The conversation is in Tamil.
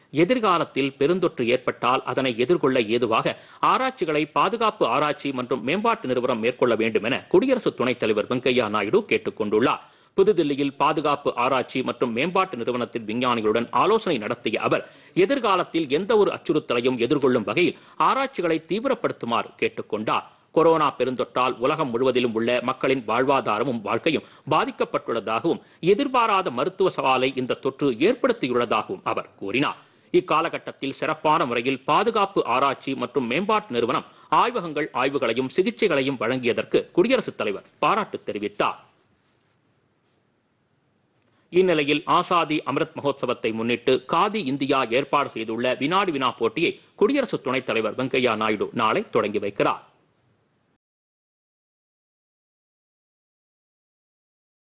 எதிர்காலத்தில் பெருந்தொற்று ஏற்பட்டால் அதனை எதிர்கொள்ள ஏதுவாக ஆராய்ச்சிகளை பாதுகாப்பு ஆராய்ச்சி மற்றும் மேம்பாட்டு நிறுவனம் மேற்கொள்ள வேண்டும் என குடியரசு துணைத் தலைவர் வெங்கையா நாயுடு கேட்டுக் கொண்டுள்ளார் புதுதில்லியில் பாதுகாப்பு ஆராய்ச்சி மற்றும் மேம்பாட்டு நிறுவனத்தின் விஞ்ஞானிகளுடன் ஆலோசனை நடத்திய அவர் எதிர்காலத்தில் எந்த ஒரு அச்சுறுத்தலையும் எதிர்கொள்ளும் வகையில் ஆராய்ச்சிகளை தீவிரப்படுத்துமாறு கேட்டுக்கொண்டார் கொரோனா பெருந்தொற்றால் உலகம் முழுவதிலும் உள்ள மக்களின் வாழ்வாதாரமும் வாழ்க்கையும் பாதிக்கப்பட்டுள்ளதாகவும் எதிர்பாராத மருத்துவ சவாலை இந்த தொற்று ஏற்படுத்தியுள்ளதாகவும் அவர் கூறினார் இக்காலகட்டத்தில் சிறப்பான முறையில் பாதுகாப்பு ஆராய்ச்சி மற்றும் மேம்பாட்டு நிறுவனம் ஆய்வகங்கள் ஆய்வுகளையும் சிகிச்சைகளையும் வழங்கியதற்கு குடியரசுத் தலைவர் பாராட்டு தெரிவித்தார் இந்நிலையில் ஆசாதி அமிர்த் மகோத்சவத்தை முன்னிட்டு காதி இந்தியா ஏற்பாடு செய்துள்ள வினாடி வினா போட்டியை குடியரசு துணைத் தலைவர் வெங்கையா நாயுடு நாளை தொடங்கி வைக்கிறார்